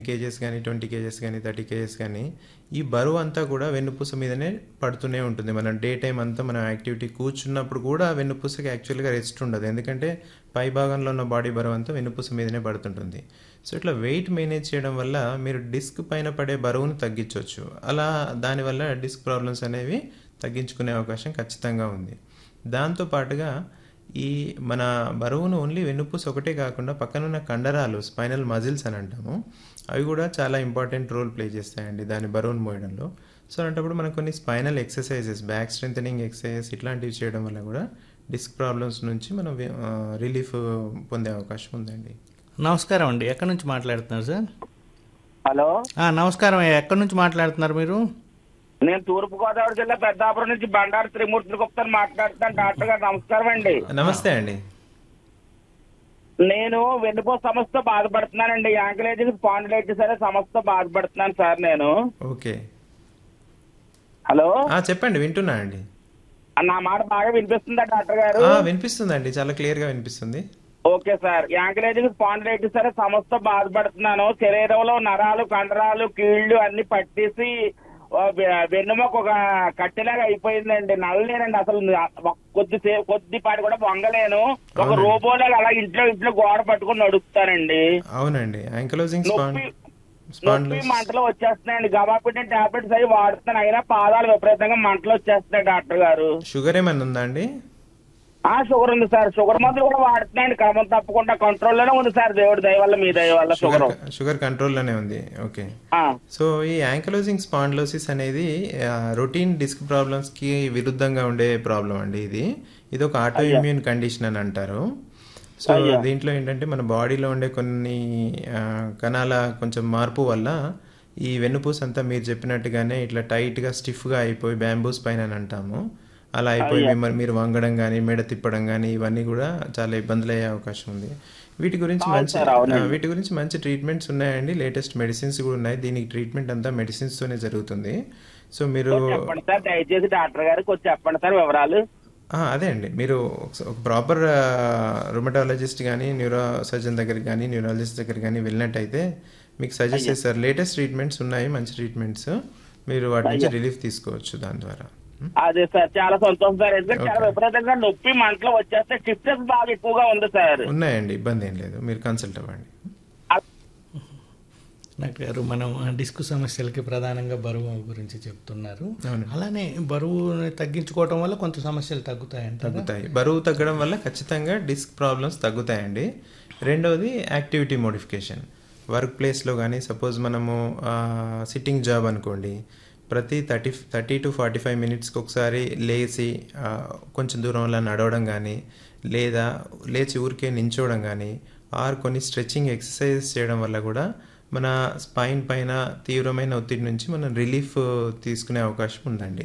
Kgs కానీ twenty KGs కానీ thirty KGs కానీ ఈ బరువు అంతా కూడా వెన్నుపూస మీదనే పడుతూనే ఉంటుంది మనం డే టైం అంతా మనం యాక్టివిటీ కూర్చున్నప్పుడు కూడా వెన్నుపూసకి యాక్చువల్గా రెస్ట్ ఉండదు ఎందుకంటే పై భాగంలో ఉన్న బాడీ బరువు అంతా వెన్నుపూస మీదనే పడుతుంటుంది సో ఇట్లా వెయిట్ మేనేజ్ చేయడం వల్ల మీరు డిస్క్ పైన పడే బరువును తగ్గించవచ్చు అలా దానివల్ల డిస్క్ ప్రాబ్లమ్స్ అనేవి తగ్గించుకునే అవకాశం ఖచ్చితంగా ఉంది దాంతో పాటుగా ఈ మన బరువును ఓన్లీ వెన్నుపూస ఒకటే కాకుండా పక్కనున్న కండరాలు స్పైనల్ మజిల్స్ అని అంటాము అవి కూడా చాలా ఇంపార్టెంట్ రోల్ ప్లే చేస్తాయండి దాని బరువును మోయడంలో సో అలాంటప్పుడు మనం కొన్ని spinal exercises back strengthening exercises ఇట్లాంటివి చేయడం వల్ల కూడా డిస్క్ ప్రాబ్లమ్స్ నుంచి మనం రిలీఫ్ పొందే అవకాశం ఉందండి నమస్కారం అండి ఎక్కడి నుంచి మాట్లాడుతున్నారు సార్ హలో ఆ, నమస్కారం ఎక్కడి నుంచి మాట్లాడుతున్నారు మీరు నేను తూర్పు గోదావరి జిల్లా పెద్దాపురం నుంచి బండారు త్రిమూర్తి గుప్తాను మాట్లాడుతాను డాక్టర్ గారు నమస్కారం అండి నమస్తే అండి నేను వెన్నుపో సమస్యతో బాధపడుతున్నానండి యాంకలేజింగ్ స్పాండిలైటిస్ అనే సమస్యతో బాధపడుతున్నాను సార్ నేను ఓకే హలో ఆ, చెప్పండి వింటున్నా అండి నా మాట బాగా వినిపిస్తుందా డాక్టర్ గారు ఆ, వినిపిస్తుందండి చాలా క్లియర్గా వినిపిస్తుంది ఓకే సార్ యాంకలేజింగ్ స్పాండిలైటిస్ అనే సమస్యతో బాధపడుతున్నాను శరీరంలో నరాలు కండరాలు కీళ్లు అన్ని పట్టేసి ఆ, వె- వెన్నుముక ఒక కట్టెలాగా అయిపోయిందండి నల్లలేనండి అసలు ఒక కొద్దిసేపు కొద్దిపాటి కూడా వంగలేను ఒక అవునండి. రోబోలాగా అలా ఇంట్లో ఇంట్లో గోడ పట్టుకుని నడుపుతానండి అవునండి యాంకలోజింగ్ స్పాన్ నొప్పి నొప్పి స్పాండ్లస్ మంటలు వచ్చేస్తున్నాయండి గమాపిటిన్ టాబ్లెట్స్ అవి వాడుతున్నాను అయినా పాదాలు విపరీతంగా మంటలు వచ్చేస్తున్నాయి డాక్టర్ గారు షుగర్ ఏమైనా ఉందా అండి ఆ షుగర్ ఉంది సార్ షుగర్ మందులు కూడా వాడుతున్నాయండి క్రమం తప్పకుండా కంట్రోల్లోనే ఉంది సార్ దేవుడి దయ వల్ల మీ దయ వల్ల షుగర్ షుగర్ షుగర్ కంట్రోల్లోనే ఉంది ఓకే ఆ, సో ఈ యాంకలోజింగ్ స్పాండ్లోసిస్ అనేది రొటీన్ డిస్క్ ప్రాబ్లమ్స్కి విరుద్ధంగా ఉండే ప్రాబ్లం అండి ఇది ఇది ఒక ఆటో ఇమ్యూన్ కండిషన్ అని అంటారు సో దీంట్లో ఏంటంటే మన బాడీలో ఉండే కొన్ని ఆ, కణాల కొంచెం మార్పు వల్ల ఈ వెన్నుపూస అంతా మీరు చెప్పినట్టుగానే ఇట్లా టైట్గా స్టిఫ్గా అయిపోయి బ్యాంబూస్ పైన అని అంటాము అలా అయిపోయి మిమ్మల్ని మీరు వంగడం కానీ మెడ తిప్పడం కానీ ఇవన్నీ కూడా చాలా ఇబ్బందులు అయ్యే అవకాశం ఉంది వీటి గురించి మంచి సార్, అవునండి. ఆ, వీటి గురించి మంచి ట్రీట్మెంట్స్ ఉన్నాయండి లేటెస్ట్ మెడిసిన్స్ కూడా ఉన్నాయి దీనికి ట్రీట్మెంట్ అంతా మెడిసిన్స్ తోనే జరుగుతుంది సో మీరు చెప్పండి సార్ దయచేసి డాక్టర్ గారికి కొంచెం చెప్పండి సార్ వివరాలు ఆ, అదే అండి మీరు ఒకస- ఒక ప్రాపర్ రుమటాలజిస్ట్ కానీ న్యూరో సర్జన్ దగ్గరికి కానీ న్యూరాలజిస్ట్ దగ్గరికి కానీ వెళ్ళినట్టయితే మీకు సజెస్ట్ చేస్తారు లేటెస్ట్ ట్రీట్మెంట్స్ ఉన్నాయి మంచి ట్రీట్మెంట్స్ మీరు వాటి నుంచి రిలీఫ్ తీసుకోవచ్చు దాని ద్వారా అదే సార్ చాలా సంతోషం సార్ ఎందుకంటే చాలా విపరీతంగా నొప్పి మంటలు వచ్చేస్తే స్టిఫ్నెస్ బాగా ఎక్కువగా ఉంది సార్ ఉన్నాయండి ఇబ్బంది ఏం లేదు మీరు కన్సల్ట్ అవ్వండి డాక్టర్ గారు మనం డిస్క్ సమస్యలకి ప్రధానంగా బరువు గురించి చెప్తున్నారు అవును. అలానే బరువుని తగ్గించుకోవటం వల్ల కొంత సమస్యలు తగ్గుతాయంట తగ్గుతాయి బరువు తగ్గడం వల్ల ఖచ్చితంగా డిస్క్ ప్రాబ్లమ్స్ తగ్గుతాయండి రెండవది యాక్టివిటీ మోడిఫికేషన్ వర్క్ ప్లేస్లో కానీ సపోజ్ మనము సిట్టింగ్ జాబ్ అనుకోండి ప్రతి thirty thirty to forty five మినిట్స్కి ఒకసారి లేచి ఆ, కొంచెం దూరంలో నడవడం కానీ లేదా లేచి ఊరికే నించోవడం కానీ ఆర్ కొన్ని స్ట్రెచ్చింగ్ ఎక్సర్సైజెస్ చేయడం వల్ల కూడా మన స్పైన్ పైన తీవ్రమైన ఒత్తిడి నుంచి మనం రిలీఫ్ తీసుకునే అవకాశం ఉందండి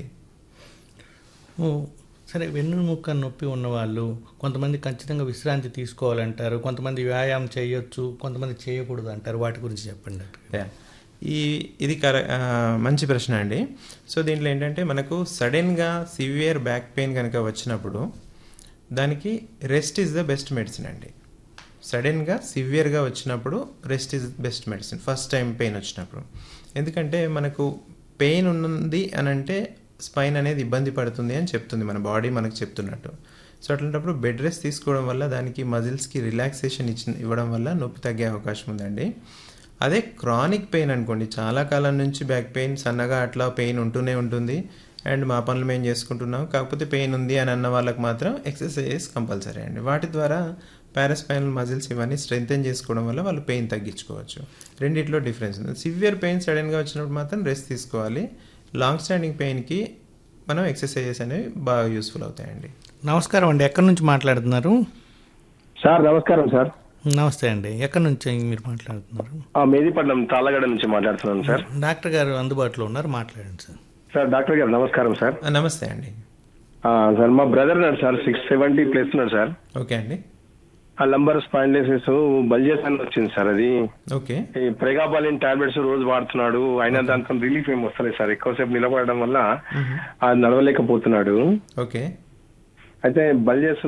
ఓ, సరే వెన్నుముక్క నొప్పి ఉన్నవాళ్ళు కొంతమంది ఖచ్చితంగా విశ్రాంతి తీసుకోవాలంటారు కొంతమంది వ్యాయామం చేయొచ్చు కొంతమంది చేయకూడదు అంటారు వాటి గురించి చెప్పండి డాక్టర్ యా. ఈ ఇది కర ఆ, మంచి ప్రశ్న అండి సో దీంట్లో ఏంటంటే మనకు సడన్గా సివియర్ బ్యాక్ పెయిన్ కనుక వచ్చినప్పుడు దానికి rest is the best medicine అండి సడన్గా సివియర్గా వచ్చినప్పుడు rest is best medicine first time pain వచ్చినప్పుడు ఎందుకంటే మనకు పెయిన్ ఉన్నది అని అంటే స్పైన్ అనేది ఇబ్బంది పడుతుంది అని చెప్తుంది మన బాడీ మనకు చెప్తున్నట్టు సో అట్లాంటప్పుడు బెడ్ రెస్ట్ తీసుకోవడం వల్ల దానికి మజిల్స్కి రిలాక్సేషన్ ఇచ్చిన ఇవ్వడం వల్ల నొప్పి తగ్గే అవకాశం ఉందండి అదే క్రానిక్ పెయిన్ అనుకోండి చాలా కాలం నుంచి బ్యాక్ పెయిన్ సన్నగా అట్లా పెయిన్ ఉంటూనే ఉంటుంది అండ్ మా పనులు మేము చేసుకుంటున్నాం కాకపోతే పెయిన్ ఉంది అని అన్న వాళ్ళకి మాత్రం ఎక్సర్సైజెస్ కంపల్సరీ అండి వాటి ద్వారా పారాస్పైనల్ మజిల్స్ ఇవన్నీ స్ట్రెంగ్తెన్ చేసుకోవడం వల్ల వాళ్ళు పెయిన్ తగ్గించుకోవచ్చు రెండిట్లో డిఫరెన్స్ ఉంది సివియర్ పెయిన్ సడన్గా వచ్చినప్పుడు మాత్రం రెస్ట్ తీసుకోవాలి లాంగ్ స్టాండింగ్ పెయిన్కి మనం ఎక్సర్సైజెస్ అనేవి బాగా యూస్ఫుల్ అవుతాయండి నమస్కారం అండి ఎక్కడి నుంచి మాట్లాడుతున్నారు సార్ నమస్కారం సార్ నమస్తే అండి ఎక్కడి నుంచి మీరు మాట్లాడుతున్నారు ఆ, మేదీపట్నం తాళ్ళగడ నుంచి మాట్లాడుతున్నాను సార్ డాక్టర్ గారు అందుబాటులో ఉన్నారు మాట్లాడండి సార్ సార్ డాక్టర్ గారు నమస్కారం సార్ ఆ, నమస్తే అండి ఆ, సార్ మా బ్రదర్ ఉన్నాడు సార్ సిక్స్ సెవెంటీ ప్లస్ ఉన్నాడు సార్ ఓకే అండి ఆ లంబర్ స్పాండిలైసిస్ బల్జెస్ అని వచ్చింది సార్ అది ఓకే ఈ ప్రెగాబాలిన్ టాబ్లెట్స్ రోజు వాడుతున్నాడు అయినా దాంతో రిలీఫ్ ఏమి వస్తలేదు సార్ ఎక్కువసేపు నిలబడడం వల్ల ఆ నడవలేకపోతున్నాడు ఓకే అయితే బల్జెస్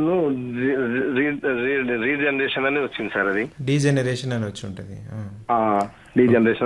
రీజనరేషన్ అని వచ్చింది సార్ అది డీజెనరేషన్ అని వచ్చి ఉంటుంది డీజనరేషన్